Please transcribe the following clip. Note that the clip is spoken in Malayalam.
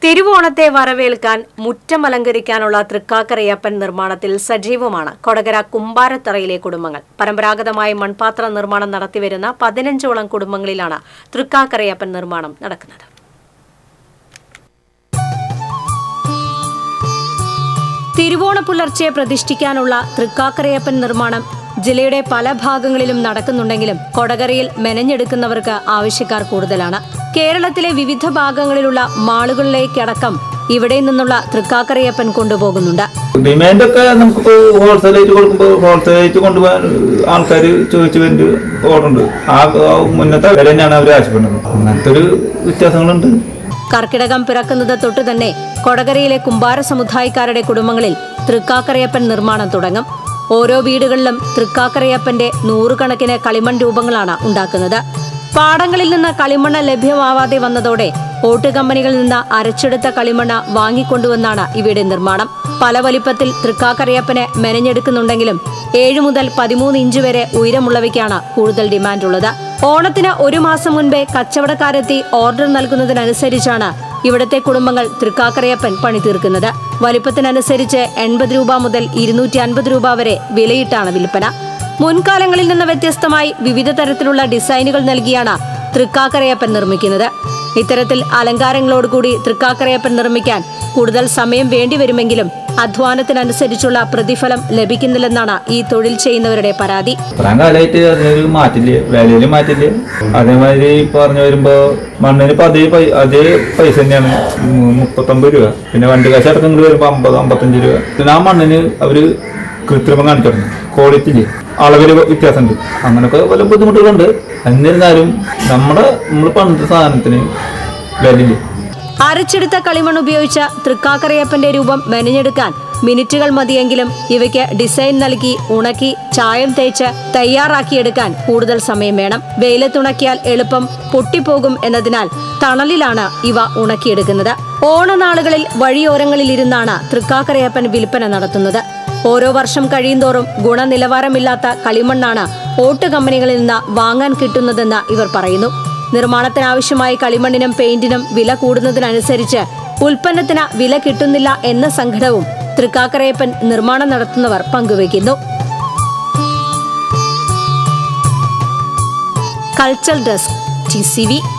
തിരുവോണത്തെ വരവേൽക്കാൻ മുറ്റമലങ്കരിക്കാനുള്ള തൃക്കാക്കരയപ്പൻ നിർമ്മാണത്തിൽ സജീവമാണ് കൊടകര കുമ്പാരത്തറയിലെ കുടുംബങ്ങൾ പരമ്പരാഗതമായി മൺപാത്ര നിർമ്മാണം നടത്തിവരുന്ന പതിനഞ്ചോളം കുടുംബങ്ങളിലാണ് തൃക്കാക്കരയപ്പൻ നിർമ്മാണം നടക്കുന്നത് തിരുവോണ പുലർച്ചെ പ്രതിഷ്ഠിക്കാനുള്ള തൃക്കാക്കരയപ്പൻ നിർമ്മാണം ജില്ലയുടെ പല ഭാഗങ്ങളിലും നടക്കുന്നുണ്ടെങ്കിലും കൊടകരയിൽ മെനഞ്ഞെടുക്കുന്നവർക്ക് ആവശ്യക്കാർ കൂടുതലാണ് കേരളത്തിലെ വിവിധ ഭാഗങ്ങളിലുള്ള മാളുകളിലേക്കടക്കം ഇവിടെ നിന്നുള്ള തൃക്കാക്കരയപ്പൻ കൊണ്ടുപോകുന്നുണ്ട് ഡിമാൻഡ് ഒക്കെ നമുക്കിപ്പോ ഹോൾസെയിലായിട്ട് കൊടുക്കുമ്പോൾ ഹോൾസെയിലായിട്ട് കൊണ്ടുപോകാൻ ആൾക്കാർ ചോദിച്ചു വരുന്ന ഓർഡർ ഉണ്ട് ആ ആ മുന്നത്തെ വില തന്നെയാണ് അവർ ആവശ്യപ്പെടുന്നത് അങ്ങനത്തെ ഒരു വ്യത്യാസങ്ങളുണ്ട് കർക്കിടകം പിറക്കുന്നത് തൊട്ടു തന്നെ കൊടകരയിലെ കുമ്പാര സമുദായക്കാരുടെ കുടുംബങ്ങളിൽ തൃക്കാക്കരയപ്പൻ നിർമ്മാണം തുടങ്ങും ഓരോ വീടുകളിലും തൃക്കാക്കരയപ്പന്റെ നൂറുകണക്കിന് കളിമൺ രൂപങ്ങളാണ് ഉണ്ടാക്കുന്നത് പാടങ്ങളിൽ നിന്ന് കളിമണ്ണ് ലഭ്യമാവാതെ വന്നതോടെ ഓട്ട് കമ്പനികളിൽ നിന്ന് അരച്ചെടുത്ത കളിമണ്ണ് വാങ്ങിക്കൊണ്ടുവന്നാണ് ഇവയുടെ നിർമ്മാണം പല വലിപ്പത്തിൽ തൃക്കാക്കരയപ്പനെ മെനഞ്ഞെടുക്കുന്നുണ്ടെങ്കിലും ഏഴ് മുതൽ പതിമൂന്ന് ഇഞ്ച് വരെ ഉയരമുള്ളവയ്ക്കാണ് കൂടുതൽ ഡിമാൻഡുള്ളത് ഓണത്തിന് ഒരു മാസം മുൻപേ കച്ചവടക്കാരെത്തി ഓർഡർ നൽകുന്നതിനനുസരിച്ചാണ് ഇവിടുത്തെ കുടുംബങ്ങൾ തൃക്കാക്കരയപ്പൻ പണി തീർക്കുന്നത് വലിപ്പത്തിനനുസരിച്ച് എൺപത് രൂപ മുതൽ ഇരുന്നൂറ്റി അൻപത് രൂപ വരെ വിലയിട്ടാണ് വിൽപ്പന മുൻകാലങ്ങളിൽ നിന്ന് വ്യത്യസ്തമായി വിവിധ തരത്തിലുള്ള ഡിസൈനുകൾ നൽകിയാണ് തൃക്കാക്കരയപ്പൻ നിർമ്മിക്കുന്നത് ഇത്തരത്തിൽ അലങ്കാരങ്ങളോടുകൂടി തൃക്കാക്കരയപ്പൻ നിർമ്മിക്കാൻ കൂടുതൽ സമയം വേണ്ടിവരുമെങ്കിലും അധ്വാനത്തിനനുസരിച്ചുള്ള പ്രതിഫലം ലഭിക്കുന്നില്ലെന്നാണ് ഈ തൊഴിൽ ചെയ്യുന്നവരുടെ പരാതി ഇത്രയും കാലമായിട്ട് അതിനൊരു മാറ്റില്ല വിലയിൽ മാറ്റില്ല അതേമാതിരി പറഞ്ഞു വരുമ്പോ മണ്ണിന് ഇപ്പൊ അതേ പൈ അതേ പൈസ തന്നെയാണ് മു- മുപ്പത്തൊമ്പത് രൂപ പിന്നെ വണ്ടി കാശ് അടക്കം ഇങ്ങോട്ട് വരുമ്പോ അമ്പത് അമ്പത്തഞ്ച് രൂപ പിന്നെ ആ മണ്ണിന് അവര് കൃത്രിമം കാണിച്ചു തുടങ്ങി ക്വാളിറ്റി ഇല്ലേ അളവില് വ്യത്യാസമുണ്ട് അങ്ങനൊക്കെ പല ബുദ്ധിമുട്ടുകളുണ്ട് എന്നിരുന്നാലും നമ്മുടെ നമ്മൾ പണ്ടത്തെ സാധനത്തിന് വിലയില്ല അരച്ചെടുത്ത കളിമൺ ഉപയോഗിച്ച തൃക്കാക്കരയപ്പന്റെ രൂപം മെനഞ്ഞെടുക്കാൻ മിനിറ്റുകൾ മതിയെങ്കിലും ഇവയ്ക്ക് ഡിസൈൻ നൽകി ഉണക്കി ചായം തേച്ച് തയ്യാറാക്കിയെടുക്കാൻ കൂടുതൽ സമയം വേണം വെയിലത്തുണക്കിയാൽ എളുപ്പം പൊട്ടിപ്പോകും എന്നതിനാൽ തണലിലാണ് ഇവ ഉണക്കിയെടുക്കുന്നത് ഓണനാളുകളിൽ വഴിയോരങ്ങളിൽ ഇരുന്നാണ് തൃക്കാക്കരയപ്പൻ വിൽപ്പന നടത്തുന്നത് ഓരോ വർഷം കഴിയുന്തോറും ഗുണനിലവാരമില്ലാത്ത കളിമണ്ണാണ് ഓട്ട് കമ്പനികളിൽ നിന്ന് വാങ്ങാൻ കിട്ടുന്നതെന്ന് ഇവർ പറയുന്നു നിർമ്മാണത്തിനാവശ്യമായ കളിമണ്ണിനും പെയിന്റിനും വില കൂടുന്നതിനനുസരിച്ച് ഉൽപ്പന്നത്തിന് വില കിട്ടുന്നില്ല എന്ന സങ്കടവും തൃക്കാക്കരയപ്പൻ നിർമ്മാണം നടത്തുന്നവർ പങ്കുവയ്ക്കുന്നു culture desk T C V